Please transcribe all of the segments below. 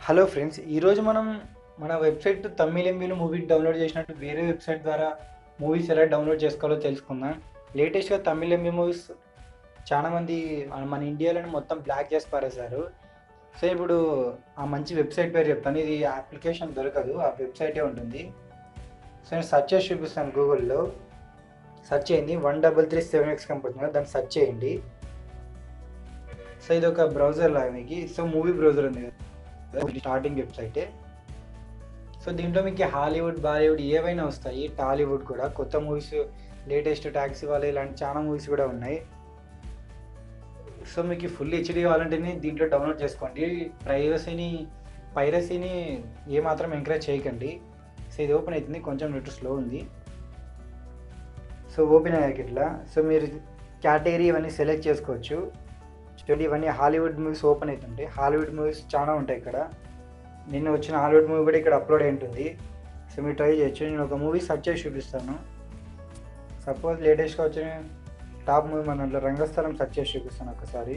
hello friends ఈరోజు మనం మన వెబ్సైట్ తమిళ ఎంబీలో మూవీ డౌన్లోడ్ చేసినట్టు వేరే వెబ్సైట్ ద్వారా మూవీస్ ఎలా డౌన్లోడ్ చేసుకోవాలో తెలుసుకుందాం లేటెస్ట్గా తమిళ ఎంబీ మూవీస్ చాలా మంది మన ఇండియాలోనే మొత్తం బ్లాక్ చేసి పారేశారు సో ఇప్పుడు ఆ మంచి వెబ్సైట్ పేరు చెప్తాను ఇది అప్లికేషన్ దొరకదు ఆ వెబ్సైటే ఉంటుంది సో నేను సెర్చ్ చేసి చూపిస్తాను గూగుల్లో సెర్చ్ చేయండి one double three seven X company దాన్ని సెర్చ్ చేయండి సో ఇది ఒక బ్రౌజర్ లాగా మీకు సో మూవీ బ్రౌజర్ ఉంది కదా స్టార్టింగ్ వెబ్సైటే సో దీంట్లో మీకు హాలీవుడ్ బాలీవుడ్ ఏవైనా వస్తాయి టాలీవుడ్ కూడా కొత్త మూవీస్ లేటెస్ట్ ట్యాక్సీ వాళ్ళు ఇలాంటి చాలా మూవీస్ కూడా ఉన్నాయి సో మీకు ఫుల్ హెచ్డీ కావాలంటేనే దీంట్లో డౌన్లోడ్ చేసుకోండి ప్రైవసీని పైరసీని ఏమాత్రం ఎంకరేజ్ చేయకండి సో ఇది ఓపెన్ అవుతుంది కొంచెం నెట్ స్లో ఉంది సో ఓపెన్ అయ్యాక ఇట్లా సో మీరు కేటగిరీ ఇవన్నీ సెలెక్ట్ చేసుకోవచ్చు చూడండి ఇవన్నీ హాలీవుడ్ మూవీస్ ఓపెన్ అవుతుంటాయి హాలీవుడ్ మూవీస్ చాలా ఉంటాయి ఇక్కడ నిన్న వచ్చిన హాలీవుడ్ మూవీ కూడా ఇక్కడ అప్లోడ్ అయి ఉంటుంది సో మీరు ట్రై చేయొచ్చు నేను ఒక మూవీ సెర్చ్ చేసి చూపిస్తాను సపోజ్ లేటెస్ట్గా వచ్చిన టాప్ మూవీ మన దాంట్లో రంగస్థలం సెర్చ్ చేసి చూపిస్తాను ఒకసారి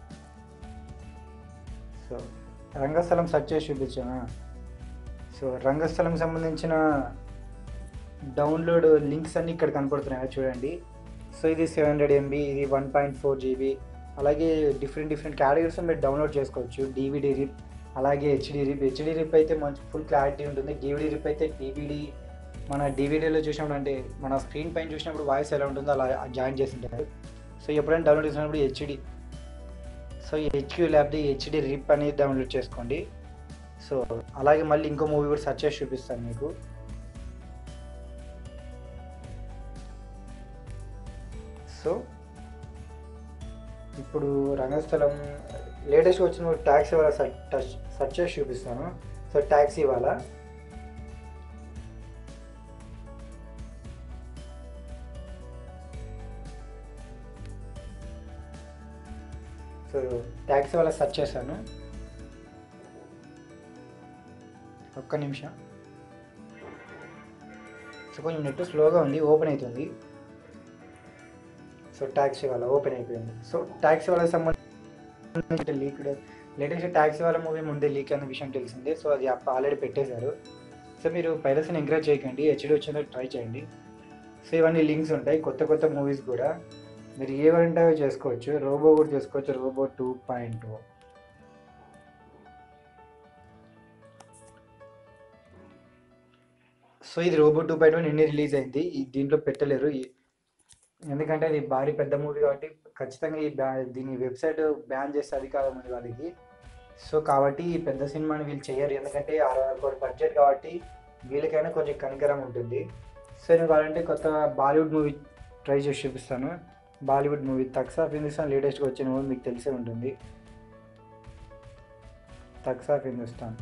సో రంగస్థలం సెర్చ్ చేసి చూపించానా సో రంగస్థలం సంబంధించిన డౌన్లోడ్ లింక్స్ అన్నీ ఇక్కడ కనపడుతున్నాయి చూడండి సో ఇది సెవెన్ హండ్రెడ్ ఎంబీ ఇది వన్ పాయింట్ ఫోర్ జీబీ అలాగే డిఫరెంట్ డిఫరెంట్ కేటగిరీస్ మీరు డౌన్లోడ్ చేసుకోవచ్చు డివిడి రిప్ అలాగే హెచ్డి రిప్ హెచ్డి రిప్ అయితే మంచి ఫుల్ క్లారిటీ ఉంటుంది డివిడి రిప్ అయితే డివిడి మన డివిడీలో చూసినప్పుడు అంటే మన స్క్రీన్ పైన చూసినప్పుడు వాయిస్ ఎలా ఉంటుందో అలా జాయిన్ చేసి ఉంటారు సో ఎప్పుడైనా డౌన్లోడ్ చేసినప్పుడు హెచ్డి సో హెచ్క్యూ ల్యాబ్ది హెచ్డి రిప్ అనేది డౌన్లోడ్ చేసుకోండి సో అలాగే మళ్ళీ ఇంకో మూవీ కూడా సెర్చ్ చేసి చూపిస్తాను మీకు సో ఇప్పుడు రంగస్థలం లేటెస్ట్ వచ్చిన ట్యాక్సీ వాళ్ళ సెర్చ్ చేసి చూపిస్తాను so Taxiwaala so Taxiwaala search చేశాను ఒక్క నిమిషం సో కొంచెం నెట్ స్లోగా ఉంది ఓపెన్ అవుతుంది సో ట్యాక్సీ వాళ్ళ ఓపెన్ అయిపోయింది సో ట్యాక్సీ వాళ్ళకి సంబంధించి leaked latest Taxiwaala movie ముందే లీక్ అనే విషయం తెలిసిందే సో అది ఆల్రెడీ పెట్టేశారు సో మీరు పైరసీని ఎంకరేజ్ చేయకండి హెచ్డి వచ్చిందో ట్రై చేయండి సో ఇవన్నీ లింక్స్ ఉంటాయి కొత్త కొత్త మూవీస్ కూడా మీరు ఏవంటే అవి చేసుకోవచ్చు రోబో కూడా చేసుకోవచ్చు robo two point two so ఇది రోబో టూ పాయింట్ వన్ నిన్నే రిలీజ్ అయింది ఈ- దీంట్లో పెట్టలేరు ఈ- ఎందుకంటే ఇది భారీ పెద్ద మూవీ కాబట్టి ఖచ్చితంగా ఈ బ్యా దీని వెబ్సైట్ బ్యాన్ చేస్తే అధికారం ఉంది వాళ్ళకి సో కాబట్టి ఈ పెద్ద సినిమాని వీళ్ళు చేయరు ఎందుకంటే అరవై కోటి బడ్జెట్ కాబట్టి వీళ్ళకైనా కొంచెం కనికరం ఉంటుంది సో నేను కావాలంటే కొత్త బాలీవుడ్ మూవీ ట్రై చేసి చూపిస్తాను Bollywood movie thugs of Hindostan లేటెస్ట్గా వచ్చిన మూవీ మీకు తెలిసే ఉంటుంది తక్స్ ఆఫ్ హిందుస్థాన్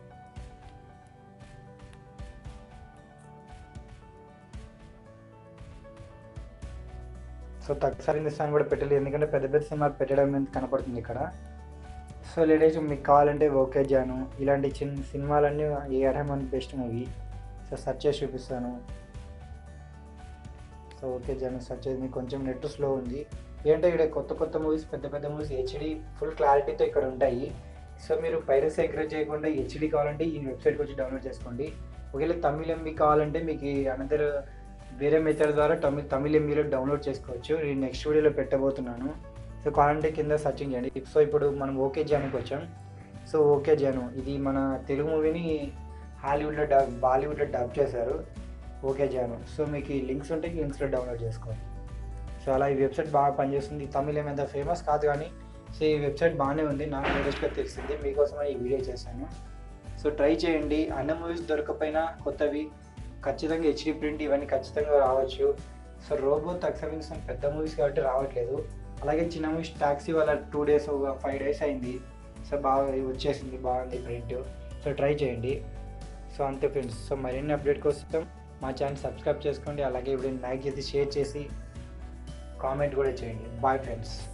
సో తక్కువ హిందుస్థాన్ కూడా పెట్టలేదు ఎందుకంటే పెద్ద పెద్ద సినిమాలు పెట్టడం అనేది కనపడుతుంది ఇక్కడ సో లేటెస్ట్ మీకు కావాలంటే ఓకే జాను ఇలాంటి చిన్న సినిమాలన్నీ A Rahman best movie so search చేసి చూపిస్తాను సో ఓకే జాను సెర్చ్ చేసి మీకు కొంచెం నెట్ స్లో ఉంది ఏంటంటే ఇక్కడ కొత్త కొత్త మూవీస్ పెద్ద పెద్ద మూవీస్ హెచ్డి ఫుల్ క్లారిటీతో ఇక్కడ ఉంటాయి సో మీరు పైరసీ ఎంకరేజ్ చేయకుండా హెచ్డి కావాలంటే ఈ వెబ్సైట్కి వచ్చి డౌన్లోడ్ చేసుకోండి ఒకవేళ తమిళ ఎంబీ కావాలంటే మీకు అనదర్ వేరే మెథడ్ ద్వారా తమిళ తమిళ ఎంబీలో డౌన్లోడ్ చేసుకోవచ్చు నేను నెక్స్ట్ వీడియోలో పెట్టబోతున్నాను సో కావాలంటే కింద సర్చింగ్ చేయండి సో ఇప్పుడు మనం ఓకే జానుకి వచ్చాం సో ఓకే జాను ఇది మన తెలుగు మూవీని హాలీవుడ్లో డబ్ బాలీవుడ్లో డబ్ చేశారు ఓకే జాను సో మీకు ఈ లింక్స్ ఉంటే ఈ లింక్స్లో డౌన్లోడ్ చేసుకోండి సో అలా ఈ వెబ్సైట్ బాగా పనిచేస్తుంది తమిళ ఏమైనా ఫేమస్ కాదు కానీ సో ఈ వెబ్సైట్ బాగానే ఉంది నాకు లేటెస్ట్గా తెలిసింది మీకోసమే ఈ వీడియో చేశాను సో ట్రై చేయండి అన్న మూవీస్ దొరకపోయినా కొత్తవి ఖచ్చితంగా హెచ్డి ప్రింట్ ఇవన్నీ ఖచ్చితంగా రావచ్చు సో రోబో తక్షణ పెద్ద మూవీస్ కాబట్టి రావట్లేదు అలాగే చిన్న movies Taxiwaala two days five days అయింది సో బాగా వచ్చేసింది బాగుంది ప్రింట్ సో ట్రై చేయండి సో అంతే ఫ్రెండ్స్ సో మరిన్ని అప్డేట్ కోసం మా ఛానల్ సబ్స్క్రైబ్ చేసుకోండి అలాగే ఇప్పుడు లైక్ చేసి షేర్ చేసి కామెంట్ కూడా చేయండి బాయ్ ఫ్రెండ్స్